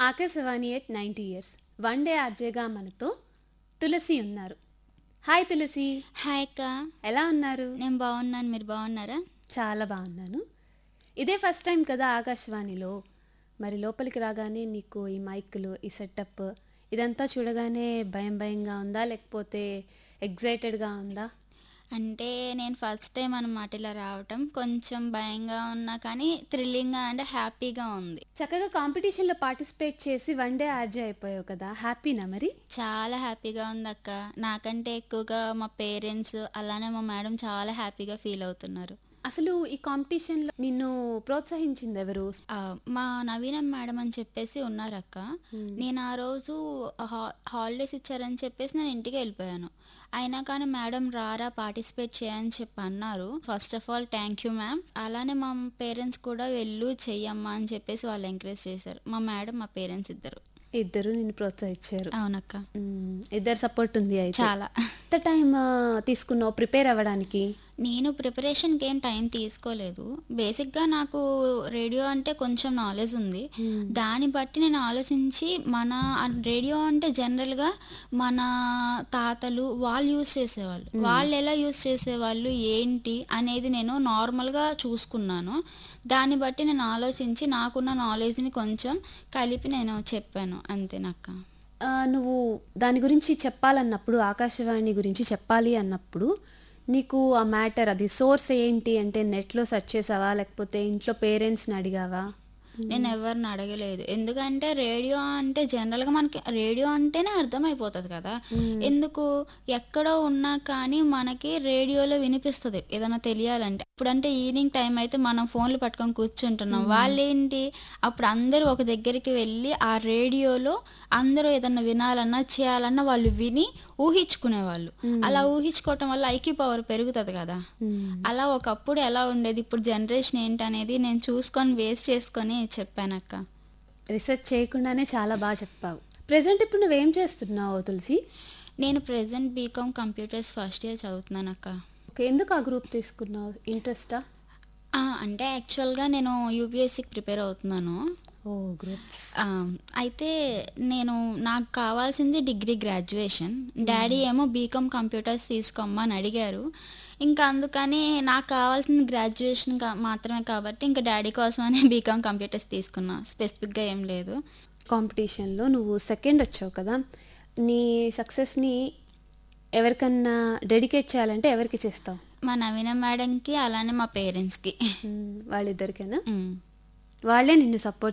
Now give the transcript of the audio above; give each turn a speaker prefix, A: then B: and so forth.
A: Akashvani at ninety years one day ఆర్జేగా మనతో తులసి ఉన్నారు హాయ్ తులసి
B: హాయ్ అక్క
A: ఎలా ఉన్నారు
B: నేను బాగున్నాను మీరు బాగున్నారా
A: చాలా బాగున్నాను ఇదే ఫస్ట్ టైం కదా ఆకాశవాణిలో మరి లోపలికి రాగానే నీకు ఈ మైక్లు ఈ సెటప్ ఇదంతా చూడగానే భయం భయంగా ఉందా లేకపోతే ఎగ్జైటెడ్గా ఉందా
B: అంటే నేను ఫస్ట్ టైం అనమాట ఇలా రావటం కొంచెం భయంగా ఉన్నా కానీ థ్రిల్లింగ్గా అంటే హ్యాపీగా ఉంది
A: చక్కగా కాంపిటీషన్లో పార్టిసిపేట్ చేసి వన్ డే ఆర్జే అయిపోయావు కదా హ్యాపీనా మరి
B: చాలా హ్యాపీగా ఉంది అక్క నాకంటే ఎక్కువగా మా పేరెంట్స్ అలానే మా మేడం చాలా హ్యాపీగా ఫీల్ అవుతున్నారు
A: అసలు ఈ కాంపిటీషన్లో నిన్ను ప్రోత్సహించింది ఎవరు
B: ఆ, మా నవీన మేడం అని చెప్పేసి ఉన్నారు అక్క నేను ఆ రోజు హా- హాలిడేస్ ఇచ్చారని చెప్పేసి నేను ఇంటికి వెళ్ళిపోయాను అయినా కానీ మేడం రారా పార్టిసిపేట్ చేయని చెప్పి అన్నారు first of all thank you ma'am అలానే మా పేరెంట్స్ కూడా వెళ్ళు చెయ్యమ్మా అని చెప్పేసి వాళ్ళు ఎంకరేజ్ చేశారు మా మేడం మా పేరెంట్స్ ఇద్దరు
A: ఇద్దరు నిన్ను ప్రోత్సహించారు
B: అవునక్క
A: మ్మ్. ఇద్దరు సపోర్ట్ ఉంది అయితే
B: చాలా
A: ఎంత టైం తీసుకున్నావు ప్రిపేర్ అవ్వడానికి
B: నేను ప్రిపరేషన్కి ఏం టైం తీసుకోలేదు బేసిక్గా నాకు రేడియో అంటే కొంచెం నాలెడ్జ్ ఉంది దాన్ని బట్టి నేను ఆలోచించి మన రేడియో అంటే జనరల్గా మన తాతలు వాళ్ళు యూస్ చేసేవాళ్ళు వాళ్ళు ఎలా యూస్ చేసేవాళ్ళు ఏంటి అనేది నేను నార్మల్గా చూసుకున్నాను దాన్ని బట్టి నేను ఆలోచించి నాకున్న నాలెడ్జ్ని కొంచెం కలిపి నేను చెప్పాను అంతేనక్క
A: ఆ, నువ్వు దాని గురించి చెప్పాలన్నప్పుడు ఆకాశవాణి గురించి చెప్పాలి అన్నప్పుడు నీకు ఆ మ్యాటర్ అది సోర్స్ ఏంటి అంటే నెట్లో సెర్చ్ చేసావా లేకపోతే ఇంట్లో పేరెంట్స్ని అడిగావా
B: నేను ఎవరిని అడగలేదు ఎందుకంటే రేడియో అంటే జనరల్గా మనకి రేడియో అంటేనే అర్థమైపోతుంది కదా ఎందుకు ఎక్కడో ఉన్నా కానీ మనకి రేడియోలో వినిపిస్తుంది ఏదైనా తెలియాలంటే ఇప్పుడంటే ఈవినింగ్ టైం అయితే మనం ఫోన్లు పట్టుకొని కూర్చుంటున్నాం వాళ్ళేంటి అప్పుడు అందరూ ఒక దగ్గరికి వెళ్ళి ఆ రేడియోలో అందరూ ఏదన్నా వినాలన్నా చేయాలన్నా వాళ్ళు విని ఊహించుకునేవాళ్ళు అలా ఊహించుకోవటం వల్ల ఐక్యూ పవర్ పెరుగుతుంది కదా అలా ఒకప్పుడు ఎలా ఉండేది ఇప్పుడు జనరేషన్ ఏంటి అనేది నేను చూసుకొని వేస్ట్ చేసుకొని చెప్పానక్క
A: రీసెర్చ్ చేయకుండానే చాలా బాగా చెప్పావు ప్రెసెంట్ ఇప్పుడు నువ్వేం చేస్తున్నావు తులసి
B: నేను present BCom computers first year చదువుతున్నాను అక్క
A: ఓకే ఎందుకు ఆ గ్రూప్ తీసుకున్నావు ఇంట్రెస్టా
B: ఆ, అంటే యాక్చువల్గా నేను యూపీఎస్సికి ప్రిపేర్ అవుతున్నాను
A: ఓ గ్రూప్స్
B: ఆ, అయితే నేను నాకు కావాల్సింది డిగ్రీ గ్రాడ్యుయేషన్ డాడీ ఏమో బీకామ్ కంప్యూటర్స్ తీసుకోమ్మని అడిగారు ఇంకా అందుకని నాకు కావాల్సింది గ్రాడ్యుయేషన్ కా- మాత్రమే కాబట్టి ఇంకా డాడీ కోసమని బీకామ్ కంప్యూటర్స్ తీసుకున్నా స్పెసిఫిక్గా ఏం లేదు
A: కాంపిటీషన్లో నువ్వు సెకండ్ వచ్చావు కదా నీ సక్సెస్ని ఎవరికన్నా డెడికేట్ చేయాలంటే ఎవరికి చేస్తావు
B: మా నవీన మేడంకి అలానే మా పేరెంట్స్కి
A: మ్మ్. వాళ్ళిద్దరికైనా
B: మ్.
A: వాళ్ళే నిన్ను సపోర్ట్